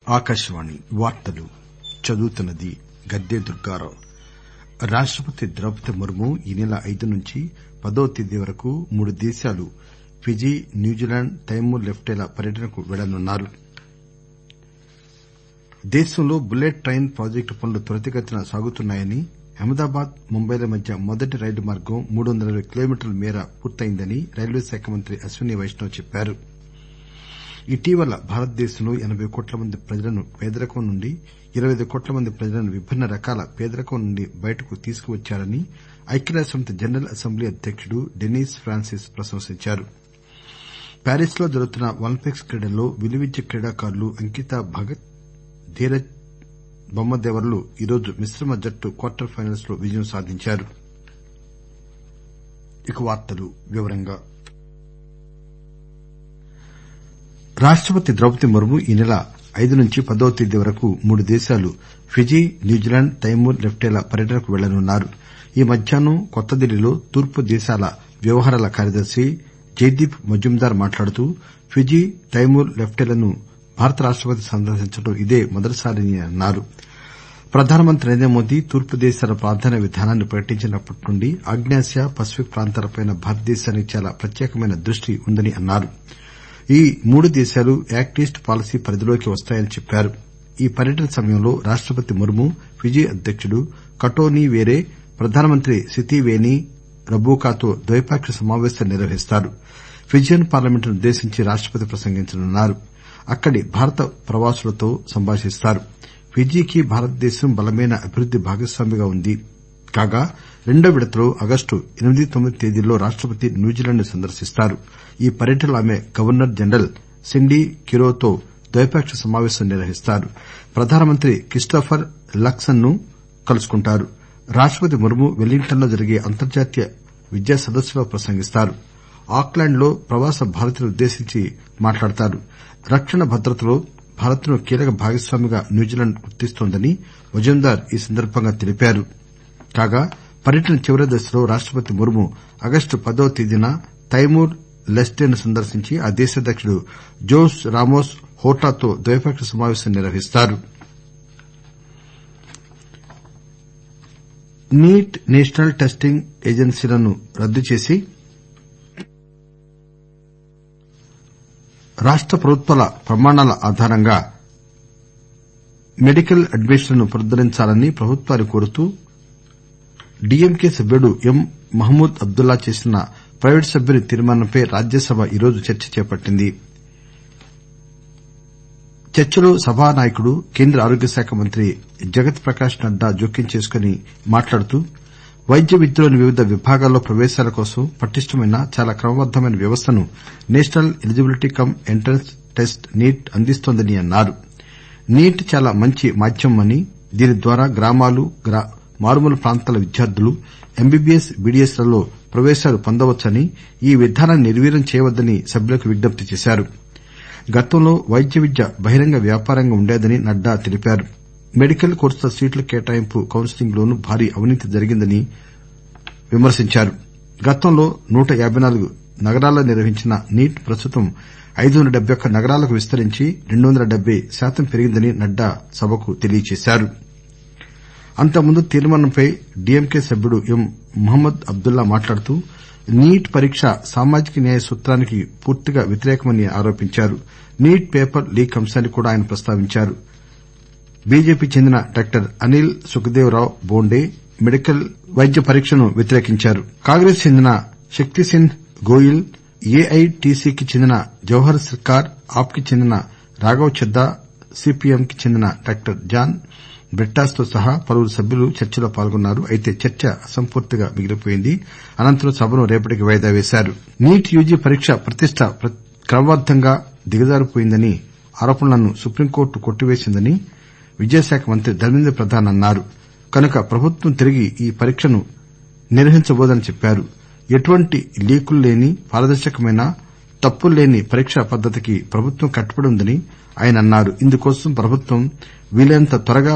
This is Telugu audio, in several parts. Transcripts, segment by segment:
రాష్టపతి ద్రౌపది ముర్ము ఈ నెల ఐదు నుంచి పదవ తేదీ వరకు మూడు దేశాలు ఫిజీ న్యూజిలాండ్ తైమూర్ లెప్టేల పర్యటనకు వెళ్లనున్నారు దేశంలో బుల్లెట్ ట్రైన్ ప్రాజెక్టు పనులు త్వరితగతిన సాగుతున్నాయని అహ్మదాబాద్ ముంబైల మధ్య మొదటి రైలు మార్గం మూడు వందల ఇరవై కిలోమీటర్ల మేర పూర్తయిందని రైల్వే శాఖ మంత్రి అశ్విని వైష్ణవ్ చెప్పారు ఇటీవల భారతదేశంలో ఎనబై కోట్ల మంది ప్రజలను పేదరికం నుండి ఇరవై ఐదు కోట్ల మంది ప్రజలను విభిన్న రకాల పేదరికం నుండి బయటకు తీసుకువచ్చారని ఐక్యరాజ్యసమితి జనరల్ అసెంబ్లీ అధ్యకుడు డెనీస్ ఫ్రాన్సిస్ ప్రశంసించారు ప్యారిస్ లో జరుగుతున్న ఒలింపిక్స్ క్రీడల్లో విలువిద్య క్రీడాకారులు అంకిత భగత్ ధీరజ్ బొమ్మదేవరలు ఈరోజు మిశ్రమ జట్టు క్వార్టర్ ఫైనల్స్ లో విజయం సాధించారు రాష్టపతి ద్రౌపది ముర్ము ఈ నెల ఐదు నుంచి పదవ తేదీ వరకు మూడు దేశాలు ఫిజీ న్యూజిలాండ్ తైమూర్ లెప్టేల పర్యటనకు వెళ్లనున్నారు ఈ మధ్యాహ్నం కొత్తదిల్లీలో తూర్పు దేశాల వ్యవహారాల కార్యదర్శి జైదీప్ మజుందార్ మాట్లాడుతూ ఫిజీ తైమూర్ లెప్టేలను భారత రాష్టపతి సందర్శించడం ఇదే మొదటిసారని అన్నారు ప్రధానమంత్రి నరేంద్రమోదీ తూర్పు దేశాల ప్రాధాన్య విధానాన్ని ప్రకటించినప్పటి నుండి ఆగ్నేయాసియా పసిఫిక్ ప్రాంతాలపై భారతదేశానికి చాలా ప్రత్యేకమైన దృష్టి ఉందని అన్నారు ఈ మూడు దేశాలు యాక్ట్ ఈస్ట్ పాలసీ పరిధిలోకి వస్తాయని చెప్పారు ఈ పర్యటన సమయంలో రాష్టపతి ముర్ము ఫిజీ అధ్యకుడు కటోనీ వేరే ప్రధానమంత్రి సితివేని రబూకాతో ద్వైపాక్షిక సమావేశాలు నిర్వహిస్తారు ఫిజియన్ పార్లమెంటును ఉద్దేశించి రాష్టపతి ప్రసంగించనున్నారు అక్కడి భారత ప్రవాసులతో సంభాషిస్తారు ఫిజీకి భారతదేశం బలమైన అభివృద్ది భాగస్వామిగా ఉంది కాగా రెండో విడతలో ఆగస్టు ఎనిమిది తొమ్మిది తేదీల్లో రాష్టపతి న్యూజిలాండ్ ను సందర్శిస్తారు ఈ పర్యటనలో ఆమె గవర్నర్ జనరల్ సిండీ కిరోతో ద్వైపాక్షిక సమావేశం నిర్వహిస్తారు ప్రధానమంత్రి క్రిస్టోఫర్ లక్సన్ ను కలుసుకుంటారు రాష్టపతి ముర్ము వెల్లింగ్టన్ లో జరిగే అంతర్జాతీయ విద్యా సదస్సులో ప్రసంగిస్తారు ఆక్ లాండ్ లో ప్రవాస భారతీయులను ఉద్దేశించి మాట్లాడతారు రక్షణ భద్రతలో భారత్ ను కీలక భాగస్వామిగా న్యూజిలాండ్ గుర్తిస్తోందని మజుందార్ ఈ సందర్బంగా తెలిపారు కాగా పర్యటన చివరి దశలో రాష్టపతి ముర్ము ఆగస్టు పదవ తేదీన తైమూర్ లెస్టే ను సందర్శించి ఆ దేశ అధ్యకుడు జోస్ రామోస్ హోర్టాతో ద్వైపాక్షిక సమావేశం నిర్వహిస్తారు నీట్ నేషనల్ టెస్టింగ్ ఏజెన్సీలను రద్దు చేసి రాష్ట ప్రభుత్వాల ప్రమాణాల ఆధారంగా మెడికల్ అడ్మిషన్లను పునరుద్దరించాలని ప్రభుత్వాన్ని కోరుతూ డీఎంకే సభ్యుడు ఎం మహమూద్ అబ్దుల్లా చేసిన ప్రైవేటు సభ్యుని తీర్మానంపై రాజ్యసభ ఈరోజు చర్చ చేపట్టింది చర్చలో సభానాయకుడు కేంద్ర ఆరోగ్య శాఖ మంత్రి జగత్ ప్రకాష్ నడ్డా జోక్యం చేసుకుని మాట్లాడుతూ వైద్య విద్యలోని వివిధ విభాగాల్లో ప్రవేశాల కోసం పటిష్టమైన చాలా క్రమబద్దమైన వ్యవస్థను national eligibility cum entrance test NEET అందిస్తోందని అన్నారు నీట్ చాలా మంచి మాధ్యమమని దీని ద్వారా గ్రామాలు మారుమూల ప్రాంతాల విద్యార్థులు ఎంబీబీఎస్ బీడీఎస్ లలో ప్రవేశాలు పొందవచ్చని ఈ విధానాన్ని నిర్వీర్యం చేయవద్దని సభ్యులకు విజ్ఞప్తి చేశారు గతంలో వైద్య విద్య బహిరంగ వ్యాపారంగా ఉండేదని నడ్డా తెలిపారు మెడికల్ కోర్సుల సీట్ల కేటాయింపు కౌన్సిలింగ్ లోనూ భారీ అవినీతి జరిగిందని విమర్శించారు గతంలో నూట యాబై నాలుగు నగరాల్లో నిర్వహించిన నీట్ ప్రస్తుతం ఐదు వందల డెబ్బై ఒక్క నగరాలకు విస్తరించి రెండు వందల డెబ్బై శాతం పెరిగిందని నడ్డా సభకు తెలియజేశారు అంతకుముందు తీర్మానంపై డీఎంకే సభ్యుడు ఎం మహమ్మద్ అబ్దుల్లా మాట్లాడుతూ నీట్ పరీక్ష సామాజిక న్యాయ సూత్రానికి పూర్తిగా వ్యతిరేకమని ఆరోపించారు నీట్ పేపర్ లీక్ అంశాన్ని కూడా ఆయన ప్రస్తావించారు బీజేపీకి చెందిన డాక్టర్ అనిల్ సుఖదేవ్ రావ్ బోండే మెడికల్ వైద్య పరీక్షను వ్యతిరేకించారు కాంగ్రెస్ కు చెందిన శక్తిసింహ్ గోయల్ ఏఐటీసీకి చెందిన జవహర్ సర్కార్ ఆప్ కి చెందిన రాఘవ్ చద్దా సీపీఎం కి చెందిన డాక్టర్ జాన్ బ్రిట్టాస్ తో సహా పలువురు సభ్యులు చర్చలో పాల్గొన్నారు అయితే చర్చ అసంపూర్తిగా మిగిలిపోయింది అనంతరం సభను రేపటికి వాయిదా వేశారు నీట్ యూజీ పరీక్ష ప్రతిష్ట క్రమబద్దంగా దిగజారిపోయిందనే ఆరోపణలను సుప్రీంకోర్టు కొట్టివేసిందని విద్యాశాఖ మంత్రి ధర్మేంద్ర ప్రధాన్ అన్నారు కనుక ప్రభుత్వం తిరిగి ఈ పరీక్షను నిర్వహించబోదని చెప్పారు ఎటువంటి లీకులు లేని పారదర్శకమైన తప్పుల్లేని పరీక్షా పద్దతికి ప్రభుత్వం కట్టుబడి ఉందని ఆయన అన్నారు ఇందుకోసం ప్రభుత్వం వీలైనంత త్వరగా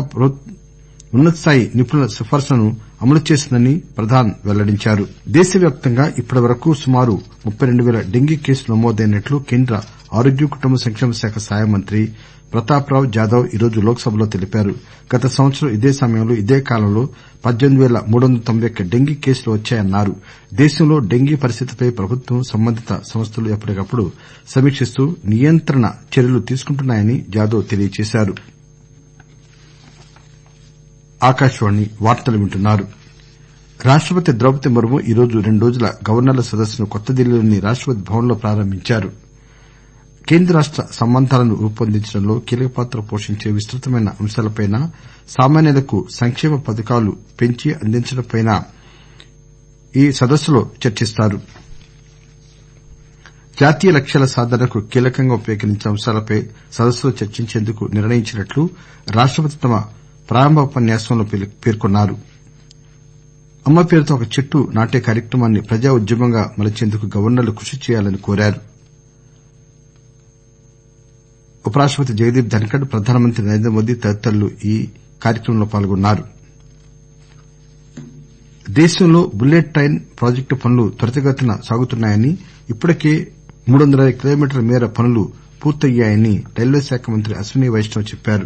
ఉన్నత స్థాయి నిపుణుల సిఫార్సులను అమలు చేసిందని ప్రధాన్ వెల్లడించారు దేశవ్యాప్తంగా ఇప్పటివరకు సుమారు ముప్పై రెండు పేల డెంగీ కేసులు నమోదైనట్లు కేంద్ర ఆరోగ్య కుటుంబ సంక్షేమ శాఖ సహాయ మంత్రి ప్రతాప్రావ్ జాదవ్ ఈరోజు లోక్ సభలో తెలిపారు గత సంవత్సరం ఇదే సమయంలో ఇదే కాలంలో పద్దెనిమిది పేల మూడు వందల తొంభై ఒక్క డెంగీ కేసులు వచ్చాయన్నారు దేశంలో డెంగీ పరిస్థితిపై ప్రభుత్వం సంబంధిత సంస్థలు ఎప్పటికప్పుడు సమీకిస్తూ నియంత్రణ చర్యలు తీసుకుంటున్నాయని జాదవ్ తెలియజేశారు రాష్టపతి ద్రౌపది ముర్ము ఈరోజు రెండు రోజుల గవర్నర్ల సదస్సును కొత్తదిల్లీలోని రాష్టపతి భవన్ లో ప్రారంభించారు కేంద్ర రాష్ట సంబంధాలను రూపొందించడంలో కీలక పాత్ర పోషించే విస్తృతమైన అంశాలపై సామాన్యులకు సంక్షేమ పథకాలు పెంచి అందించడంపై ఈ సదస్సులో చర్చిస్తారు జాతీయ లక్ష్యాల సాధనకు కీలకంగా ఉపయోగించే అంశాలపై సదస్సులో చర్చించేందుకు నిర్ణయించినట్లు రాష్టపతి తమ ప్రారంభోపన్యాసంలో పేర్కొన్నారు అమ్మ పేరుతో ఒక చెట్టు నాటే కార్యక్రమాన్ని ప్రజా ఉద్యమంగా మలచేందుకు గవర్నర్లు కృషి చేయాలని కోరారు ఉపరాష్టపతి జగదీప్ ధన్కర్ ప్రధానమంత్రి నరేంద్రమోదీ తదితరులు ఈ కార్యక్రమంలో పాల్గొన్నారు దేశంలో బుల్లెట్ ట్రైన్ ప్రాజెక్టు పనులు త్వరితగతిన సాగుతున్నాయని ఇప్పటికే మూడు వందల ఇరవై కిలోమీటర్ల మేర పనులు పూర్తయ్యాయని రైల్వే శాఖ మంత్రి అశ్విని వైష్ణవ్ చెప్పారు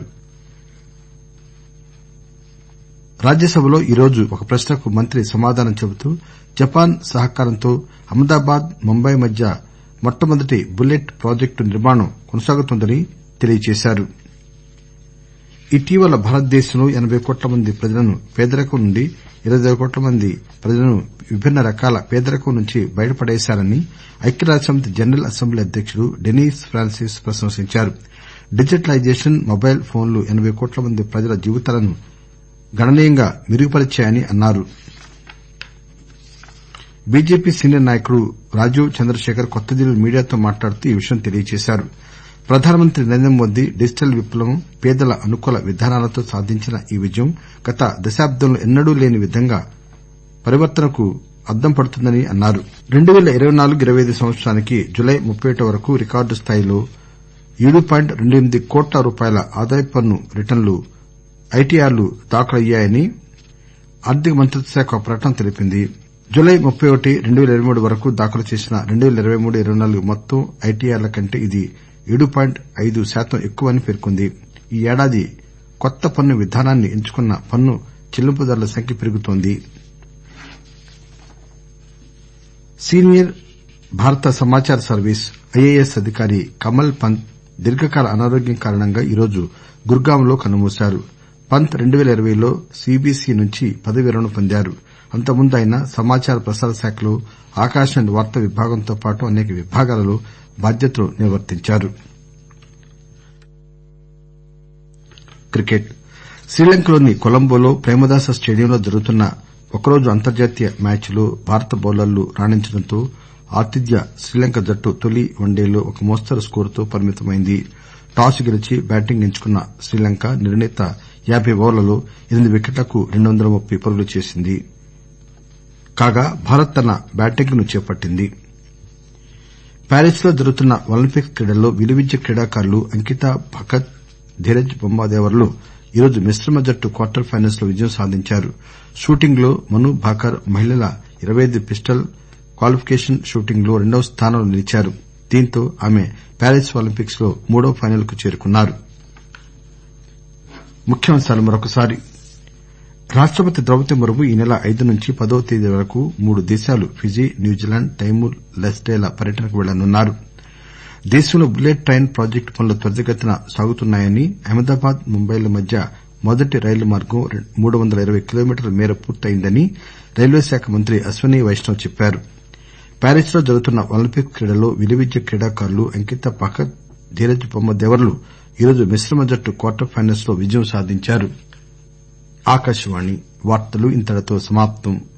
రాజ్యసభలో ఈరోజు ఒక ప్రశ్నకు మంత్రి సమాధానం చెబుతూ జపాన్ సహకారంతో అహ్మదాబాద్ ముంబై మధ్య మొట్టమొదటి బుల్లెట్ ప్రాజెక్టు నిర్మాణం కొనసాగుతోందని తెలియజేశారు ఇటీవల భారతదేశంలో ఎనబై కోట్ల మంది ప్రజలను పేదరికం నుండి ఇరవై కోట్ల మంది ప్రజలను విభిన్న రకాల పేదరికం నుంచి బయటపడేశారని ఐక్యరాజ్యసమితి జనరల్ అసెంబ్లీ అధ్యకుడు డెనీస్ ఫ్రాన్సిస్ ప్రశంసించారు డిజిటలైజేషన్ మొబైల్ ఫోన్లు ఎనబై కోట్ల మంది ప్రజల జీవితాలను గణనీయంగా మెరుగుపరిచాయని అన్నారు బీజేపీ సీనియర్ నాయకుడు రాజీవ్ చంద్రశేఖర్ కొత్తదిల్లీలో మీడియాతో మాట్లాడుతూ ఈ విషయం తెలియజేశారు ప్రధానమంత్రి నరేంద్రమోదీ డిజిటల్ విప్లవం పేదల అనుకూల విధానాలతో సాధించిన ఈ విజయం గత దశాబ్దంలో ఎన్నడూ లేని విధంగా పరివర్తనకు అద్దం పడుతుందని అన్నారు రెండు పేల ఇరవై నాలుగు ఇరవై ఐదు సంవత్సరానికి జులై ముప్పై ఒకటి వరకు రికార్డు స్థాయిలో ఏడు పాయింట్ రెండు ఎనిమిది కోట్ల రూపాయల ఆదాయపు పన్ను రిటర్నులు ఐటీఆర్లు దాఖలయ్యాయని ఆర్థిక మంత్రిత్వ శాఖ ఒక ప్రకటనలో తెలిపింది జులై ముప్పై ఒకటి రెండు పేల ఇరవై మూడు వరకు దాఖలు చేసిన రెండు పేల ఇరవై మూడు ఇరవై నాలుగు మొత్తం ఐటీఆర్ల కంటే ఇది ఏడు పాయింట్ ఐదు శాతం ఎక్కువని పేర్కొంది ఈ ఏడాది కొత్త పన్ను విధానాన్ని ఎంచుకున్న పన్ను చెల్లింపుదారుల సంఖ్య పెరుగుతోంది సీనియర్ భారత సమాచార సర్వీస్ ఐఏఎస్ అధికారి కమల్ పంత్ దీర్ఘకాల అనారోగ్యం కారణంగా ఈరోజు గుర్గావ్ లో కన్నుమూశారు పంత్ రెండు పేల ఇరవైలో సీబీసీ నుంచి పదవీ విరమణ పొందారు అంతకుముందు ఆయన సమాచార ప్రసార శాఖలో ఆకాశవాణి వార్తా విభాగంతో పాటు అనేక విభాగాలలో బాధ్యతలు నిర్వర్తించారు శ్రీలంకలోని కొలంబోలో ప్రేమదాస స్టేడియంలో జరుగుతున్న ఒకరోజు అంతర్జాతీయ మ్యాచ్ లో భారత బౌలర్లు రాణించడంతో ఆతిథ్య శ్రీలంక జట్టు తొలి వన్డేలో ఒక మోస్తరు స్కోరుతో పరిమితమైంది టాస్ గెలిచి బ్యాటింగ్ ఎంచుకున్న శ్రీలంక నిర్ణీత యాబై ఓవర్లలో ఎనిమిది వికెట్లకు రెండు వందల ముప్పై పరుగులు చేసింది కాగా భారత్ తన బ్యాటింగ్ ను చేపట్టింది ప్యారిస్ లో జరుగుతున్న ఒలింపిక్స్ క్రీడల్లో విలువిద్య క్రీడాకారులు అంకిత భకత్ ధీరజ్ బొమ్మదేవరలు ఈరోజు మిశ్రమ జట్టు క్వార్టర్ ఫైనల్స్ లో విజయం సాధించారు షూటింగ్ లో మను భాకర్ మహిళల ఇరవై ఐదు పిస్టల్ క్వాలిఫికేషన్ షూటింగ్ లో రెండవ స్థానంలో నిలిచారు దీంతో ఆమె ప్యారిస్ ఒలింపిక్స్ లో మూడో ఫైనల్ కు చేరుకున్నారు రాష్టపతి ద్రౌపది ముర్ము ఈ నెల ఐదు నుంచి పదవ తేదీ వరకు మూడు దేశాలు ఫిజీ న్యూజిలాండ్ తైమూర్ లెస్టేల పర్యటనకు వెళ్లనున్నారు దేశంలో బుల్లెట్ ట్రైన్ ప్రాజెక్టు పనులు త్వరితగతిన సాగుతున్నాయని అహ్మదాబాద్ ముంబైల మధ్య మొదటి రైలు మార్గం మూడు వందల ఇరవై కిలోమీటర్ల మేర పూర్తయిందని రైల్వే శాఖ మంత్రి అశ్వనీ వైష్ణవ్ చెప్పారు ప్యారిస్ లో జరుగుతున్న ఒలింపిక్స్ క్రీడల్లో విలువిద్య క్రీడాకారులు అంకిత భకత్ ధీరజ్ బొమ్మదేవరలు ఈరోజు మిశ్రమ జట్టు క్వార్టర్ ఫైనల్స్ లో విజయం సాధించారు